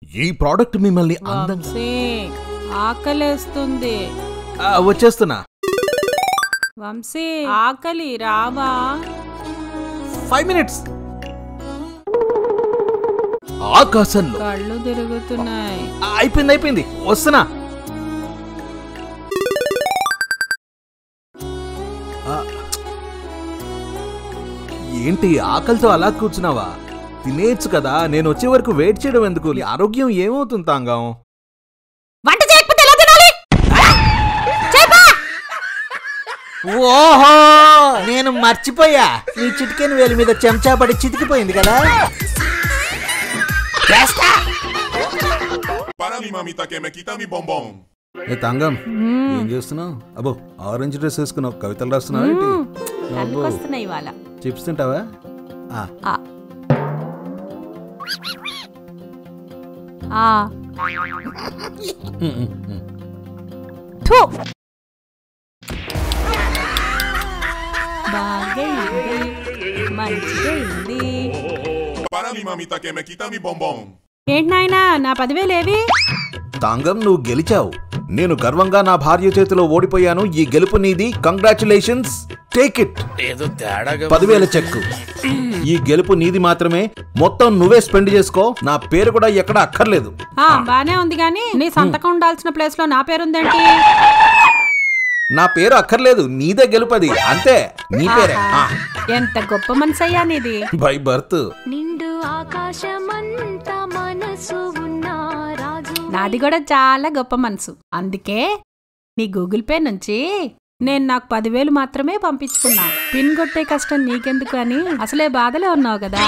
ఈ ప్రోడక్ట్ మిమ్మల్ని అందంగా వంశీ ఆకలేస్తుంది ఆ, వచ్చేస్తున్నా వంశీ ఆకలి రావా ఫైవ్ మినిట్స్ ఆకాశంలో కళ్ళు తిరుగుతున్నాయి ఆ, అయిపోయింది అయిపోయింది వస్తున్నా ఆ, ఏంటి ఆకలితో అలా కూర్చున్నావా తినేయచ్చు కదా నేను వచ్చే వరకు వెయిట్ చేయడం ఎందుకు నీ ఆరోగ్యం ఏమవుతుంది తాంగం వంట చేయకపోతే ఎలా తినాలి ఓహో నేను మర్చిపోయా నీ చిటికెన్ వేలి మీద చెంచా పడి చితికిపోయింది కదా చేస్తా Para mi mamita que me quita mi bombón. ఏ తాంగం ఏం చేస్తున్నావు అబ్బో ఆరెంజ్ డ్రెస్ వేసుకున్నావు కవితలు రాస్తున్నావు ఏంటి అబ్బో వస్తున్నాయి ఇవాళ చిప్స్ తింటావా ఆ, ఆ. ఆ. థు. బాగైంది మంచిగైంది Para mi mamita que me quita mi bombón. ఏంటి నాయనా నా పదివేలు ఏవి తాంగం నువ్వు గెలిచావు నేను గర్వంగా నా భార్య చేతిలో ఓడిపోయాను ఈ గెలుపు నీది కంగ్రాచులేషన్స్ టేక్ ఇట్ ఏదో తేడాగా పదివేల చెక్కు ఈ గెలుపు నీది మాత్రమే మొత్తం నువ్వే స్పెండ్ చేసుకో నా పేరు కూడా ఎక్కడ అక్కర్లేదు ఆ బానే ఉంది గానీ నీ సంతకం ఉండాల్సిన ప్లేస్ లో నా పేరుందేంటి నా పేరు అక్కర్లేదు నీదే గెలుపది అంతే నీ పేరే ఆహా, ఎంత గొప్ప మనసయ్యా నీది బై బర్త్ నిండు ఆకాశమంత మనసు ఉన్న రాజు నాది కూడా చాలా గొప్ప మనసు అందుకే నీ గూగుల్ పే నుంచి నేను నాకు పదివేలు మాత్రమే పంపించుకున్నా పిన్ కొట్టే కష్టం నీకెందుకు అని అసలే బాధలో ఉన్నావు కదా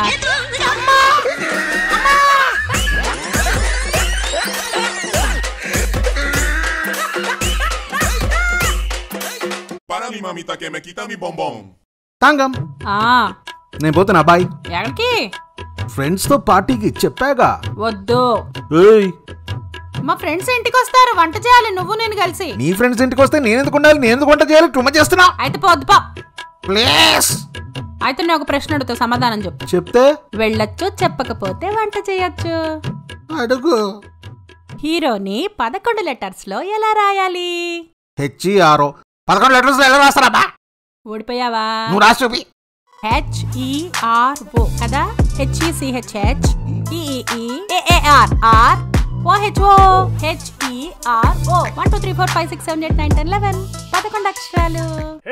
Para mi mamita que me quita mi bombón. తాంగం ఆ నేను పోతున్నా బాయ్ ఎక్కడికి ఫ్రెండ్స్ తో పార్టీకి చెప్పాగా వద్దు ఏయ్ మా ఫ్రెండ్స్ ఇంటికి వస్తారు వంట చేయాలి నువ్వు నేను కలిసి నీ ఫ్రెండ్స్ ఇంటికి వస్తే నేను ఎందుకు ఉండాలి నేను ఎందుకు వంట చేయాలి టుమ్మ చేస్తున్నా అయితే పోద్దు పో ప్లీజ్ అయితే నేను ఒక ప్రశ్న అడుగుతా సమాధానం చెప్పు చెప్తే వెళ్ళొచ్చు చెప్పకపోతే వంట చేయొచ్చు అడుగు హీరోని పదకొండు లెటర్స్ లో ఎలా రాయాలి హెచ్ఈఆర్ఓ పదకొండు లెటర్స్ ఎలా రాస్తారా ఓడిపోయావా నువ్వు రాసి చూపి హెచ్ఈఆర్ఓ కదా హెచ్ఈసిహెచ్హెచ్ E E R R O H O H E R O one two three four five six seven eight nine ten eleven పదకొండు అక్షరాలు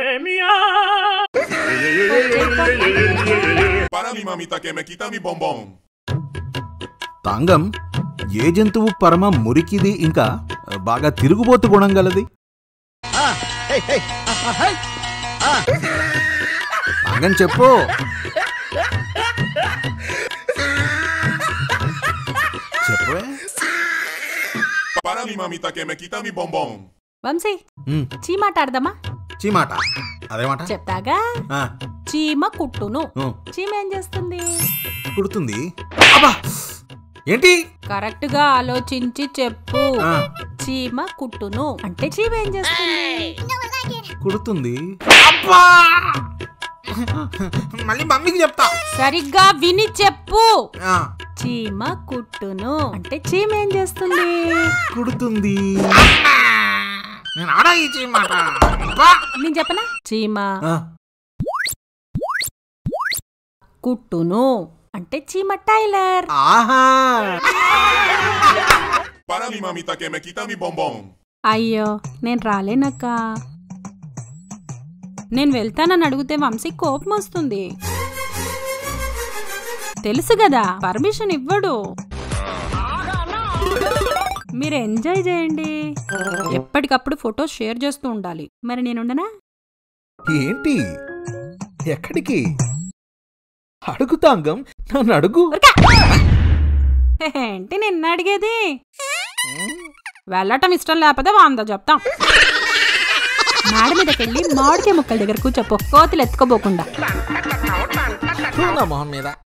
Para mi mamita que me quita mi bombón. తాంగం ఏ జంతువు పరమ మురికిది ఇంకా బాగా తిరుగుబోతు గుణం గలది తాంగం చెప్పు చెప్పవే Para mi mamita que me quita mi bombón. Vamsi ఉమ్, చీమాట ఆడదామా చీమాట అదేమాట చెప్తాగా ఆ, చీమ కుట్టును ఉమ్, చీమ ఏం చేస్తుంది కుడుతుంది అబ్బా ఏంటి కరెక్ట్ గా ఆలోచించి చెప్పు ఆ, చీమ కుట్టును అంటే చీమ ఏం చేస్తుంది కుడుతుంది అబ్బా మళ్ళీ మమ్మీకి చెప్తా సరిగ్గా విని చెప్పు ఆ, చీమ కుట్టును అంటే చీమ ఏం చేస్తుంది కుడుతుంది నేను ఆడా ఈ చీమాట నేను చెప్పనా చీమ ఆ, కుట్టును అంటే చీమ టైలర్ ఆహా Para mi mamita que me quita mi bombón. అయ్యో నేను రాలేనక్క నేను వెళ్తానని అడిగితే వంశీ కోపం వస్తుంది తెలుసు కదా పర్మిషన్ ఇవ్వడు మీరు ఎంజాయ్ చేయండి ఎప్పటికప్పుడు ఫొటోస్ షేర్ చేస్తూ ఉండాలి మరి నేనుండనా ఏంటి ఎక్కడికి అడుగుతాంగం నన్ను అడుగు ఏంటి నిన్న అడిగేది వెళ్ళటం ఇష్టం లేకపోతే వంద చెప్తాం మేడ మీదకి వెళ్ళి మామిడికాయ ముక్కల దగ్గర కూర్చోపో కోతులు ఎత్తుకోబోకుండా నా మొహం మీద